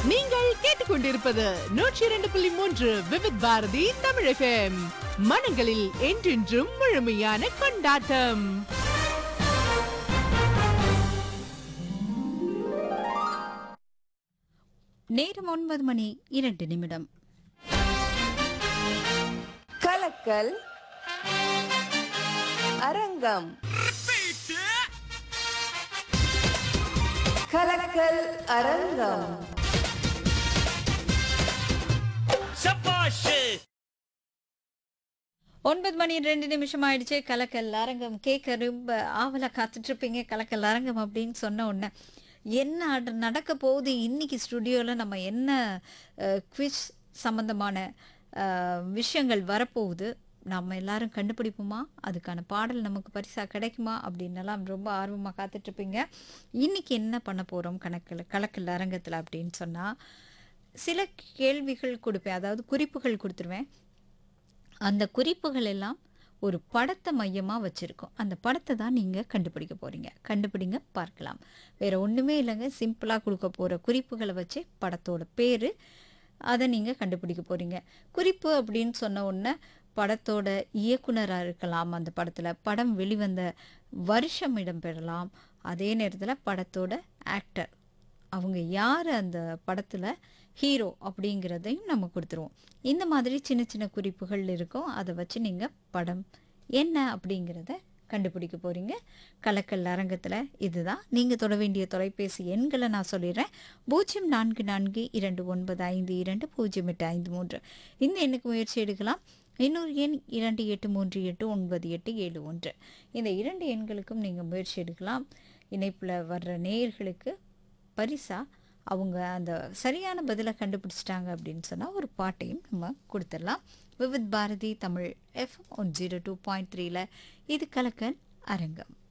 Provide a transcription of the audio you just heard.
நீங்கள் கேட்டுக்கொண்டிருப்பது நூற்றி இரண்டு புள்ளி மூன்று விவித் பாரதி தமிழ் எஃப்எம் மனங்களில் என்றென்றும் முழுமையான கொண்டாட்டம் நேரம் ஒன்பது மணி இரண்டு நிமிடம் கலக்கல் அரங்கம் கலக்கல் அரங்கம் ஒன்பது மணி ரெண்டு நிமிஷம் ஆயிடுச்சு கலக்கல் அரங்கம் கேட்க ரொம்ப ஆவலா காத்துட்டு இருப்பீங்க கலக்கல் அரங்கம் அப்படின்னு சொன்ன உடனே என்ன அட- நடக்க போகுது இன்னைக்கு ஸ்டுடியோவில் நம்ம என்ன குவிஸ் சம்பந்தமான அஹ், விஷயங்கள் வரப்போகுது நம்ம எல்லாரும் கண்டுபிடிப்போமா அதுக்கான பாடல் நமக்கு பரிசா கிடைக்குமா அப்படின்னலாம் ரொம்ப ஆர்வமாக காத்துட்ருப்பீங்க இன்னைக்கு என்ன பண்ண போகிறோம் கணக்கில் கலக்கல் அரங்கத்தில் அப்படின்னு சொன்னால் சில கேள்விகள் கொடுப்பேன் அதாவது குறிப்புகள் கொடுத்துருவேன் அந்த குறிப்புகள் எல்லாம் ஒரு படத்தை மையமாக வச்சுருக்கோம் அந்த படத்தை தான் நீங்கள் கண்டுபிடிக்க போகிறீங்க கண்டுபிடிங்க பார்க்கலாம் வேறு ஒன்றுமே இல்லைங்க சிம்பிளாக கொடுக்க போகிற குறிப்புகளை வச்சு படத்தோட பேர் அதை நீங்கள் கண்டுபிடிக்க போகிறீங்க குறிப்பு அப்படின்னு சொன்ன உடனே படத்தோட இயக்குனராக இருக்கலாம் அந்த படத்தில் படம் வெளிவந்த வருஷம் இடம்பெறலாம் அதே நேரத்தில் படத்தோட ஆக்டர் அவங்க யார் அந்த படத்தில் ஹீரோ அப்படிங்கிறதையும் நம்ம கொடுத்துருவோம் இந்த மாதிரி சின்ன சின்ன குறிப்புகள் இருக்கும் அதை வச்சு நீங்கள் படம் என்ன அப்படிங்கிறத கண்டுபிடிக்க போகிறீங்க கலக்கல் அரங்கத்தில் இதுதான் நீங்கள் தொட வேண்டிய தொலைபேசி எண்களை நான் சொல்லிடுறேன் பூஜ்ஜியம் நான்கு நான்கு இரண்டு ஒன்பது ஐந்து இரண்டு பூஜ்ஜியம் எட்டு ஐந்து மூன்று இந்த எண்ணுக்கு முயற்சி எடுக்கலாம் இன்னொரு எண் இரண்டு எட்டு மூன்று எட்டு ஒன்பது எட்டு ஏழு ஒன்று இந்த இரண்டு எண்களுக்கும் நீங்கள் முயற்சி எடுக்கலாம் இணைப்பில் வர்ற நேயர்களுக்கு பரிசா அவங்க அந்த சரியான பதிலை கண்டுபிடிச்சிட்டாங்க அப்படின்னு சொன்னால் ஒரு பாட்டையும் நம்ம கொடுத்துடலாம் Vividh Bharati Tamil FM one zero two point த்ரீல இது கலக்கல் அரங்கம்